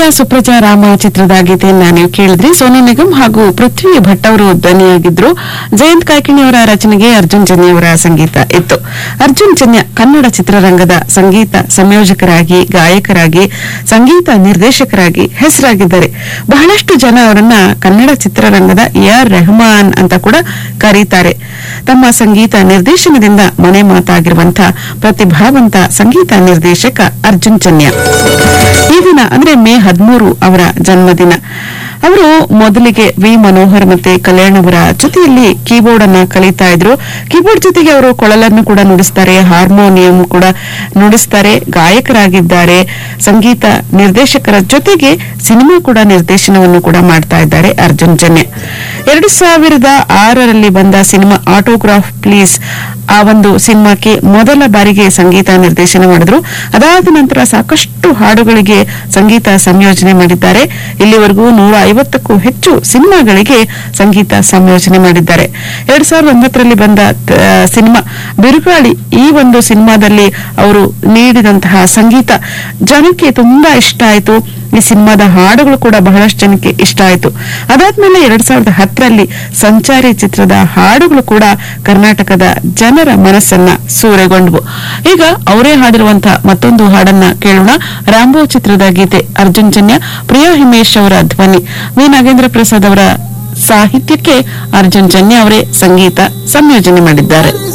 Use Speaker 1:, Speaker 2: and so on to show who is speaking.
Speaker 1: ಸುಪ್ರಜಾ ರಾಮ ಚಿತ್ರದ ಗೀತೆಯನ್ನ ನೀವು ಕೇಳಿದ್ರಿ ಸೋನು ನಿಗಮ್ ಹಾಗೂ ಪೃಥ್ವಿ ಭಟ್ ಅವರು ಧ್ವನಿಯಾಗಿದ್ರು ಜಯಂತ್ ಕಾಯ್ಕಿಣಿ ಅವರ ರಚನೆಗೆ ಅರ್ಜುನ್ ಜನ್ಯ ಅವರ ಸಂಗೀತ ಇತ್ತು ಅರ್ಜುನ್ ಜನ್ಯ ಕನ್ನಡ ಚಿತ್ರರಂಗದ ಸಂಗೀತ ಸಂಯೋಜಕರಾಗಿ ಗಾಯಕರಾಗಿ ಸಂಗೀತ ನಿರ್ದೇಶಕರಾಗಿ ಹೆಸರಾಗಿದ್ದಾರೆ ಬಹಳಷ್ಟು ಜನ ಅವರನ್ನ ಕನ್ನಡ ಚಿತ್ರರಂಗದ ಎ ಆರ್ ರೆಹಮಾನ್ ಅಂತ ಕೂಡ ಕರೀತಾರೆ ತಮ್ಮ ಸಂಗೀತ ನಿರ್ದೇಶನದಿಂದ ಮನೆ ಮಾತಾಗಿರುವಂತಹ ಪ್ರತಿಭಾವಂತ ಸಂಗೀತ ನಿರ್ದೇಶಕ ಅರ್ಜುನ್ ಜನ್ಯ ಈ ದಿನ ಅಂದ್ರೆ ಮೇ ಹದಿಮೂರು ಅವರ ಜನ್ಮದಿನ ಅವರು ಮೊದಲಿಗೆ ವಿ ಮನೋಹರ್ ಮತ್ತೆ ಕಲ್ಯಾಣ್ ಅವರ ಜೊತೆಯಲ್ಲಿ ಕೀಬೋರ್ಡ್ ಅನ್ನ ಕಲಿತಾ ಇದ್ರು ಕೀಬೋರ್ಡ್ ಜೊತೆಗೆ ಅವರು ಕೊಳಲನ್ನು ಕೂಡ ನುಡಿಸ್ತಾರೆ ಹಾರ್ಮೋನಿಯಂ ಕೂಡ ನುಡಿಸ್ತಾರೆ ಗಾಯಕರಾಗಿದ್ದಾರೆ ಸಂಗೀತ ನಿರ್ದೇಶಕರ ಜೊತೆಗೆ ಸಿನಿಮಾ ಕೂಡ ನಿರ್ದೇಶನವನ್ನು ಕೂಡ ಮಾಡ್ತಾ ಇದ್ದಾರೆ ಅರ್ಜುನ್ ಜನ್ಯ ಎರಡು ಸಾವಿರದ ಆರರಲ್ಲಿ ಬಂದ ಸಿನಿಮಾ ಆಟೋಗ್ರಾಫ್ ಪ್ಲೀಸ್ ಆ ಒಂದು ಸಿನಿಮಾಕ್ಕೆ ಮೊದಲ ಬಾರಿಗೆ ಸಂಗೀತ ನಿರ್ದೇಶನ ಮಾಡಿದ್ರು ಅದಾದ ನಂತರ ಸಾಕಷ್ಟು ಹಾಡುಗಳಿಗೆ ಸಂಗೀತ ಸಂಯೋಜನೆ ಮಾಡಿದ್ದಾರೆ ಇಲ್ಲಿವರೆಗೂ ನೂರ ಐವತ್ತಕ್ಕೂ ಹೆಚ್ಚು ಸಿನಿಮಾಗಳಿಗೆ ಸಂಗೀತ ಸಂಯೋಜನೆ ಮಾಡಿದ್ದಾರೆ ಎರಡ್ ಸಾವಿರದ ಒಂಬತ್ತರಲ್ಲಿ ಬಂದ ತ- ಸಿನಿಮಾ ಬಿರುಗಾಳಿ ಈ ಒಂದು ಸಿನಿಮಾದಲ್ಲಿ ಅವರು ನೀಡಿದಂತಹ ಸಂಗೀತ ಜನಕ್ಕೆ ತುಂಬಾ ಇಷ್ಟ ಆಯಿತು ಈ ಸಿನಿಮಾದ ಹಾಡುಗಳು ಕೂಡ ಬಹಳಷ್ಟು ಜನಕ್ಕೆ ಇಷ್ಟ ಆಯಿತು ಅದಾದ್ಮೇಲೆ ಎರಡ್ ಸಾವಿರದ ಹತ್ತರಲ್ಲಿ ಸಂಚಾರಿ ಚಿತ್ರದ ಹಾಡುಗಳು ಕೂಡ ಕರ್ನಾಟಕದ ಜನರ ಮನಸ್ಸನ್ನ ಸೂರೆಗೊಂಡವು ಈಗ ಅವರೇ ಹಾಡಿರುವಂತಹ ಮತ್ತೊಂದು ಹಾಡನ್ನ ಕೇಳೋಣ ರಾಂಬೋ ಚಿತ್ರದ ಗೀತೆ ಅರ್ಜುನ್ ಜನ್ಯ ಪ್ರಿಯಾ ಹಿಮೇಶ್ ಅವರ ಧ್ವನಿ ವಿ ನಾಗೇಂದ್ರ ಪ್ರಸಾದ್ ಅವರ ಸಾಹಿತ್ಯಕ್ಕೆ ಅರ್ಜುನ್ ಜನ್ಯ ಅವರೇ ಸಂಗೀತ ಸಂಯೋಜನೆ ಮಾಡಿದ್ದಾರೆ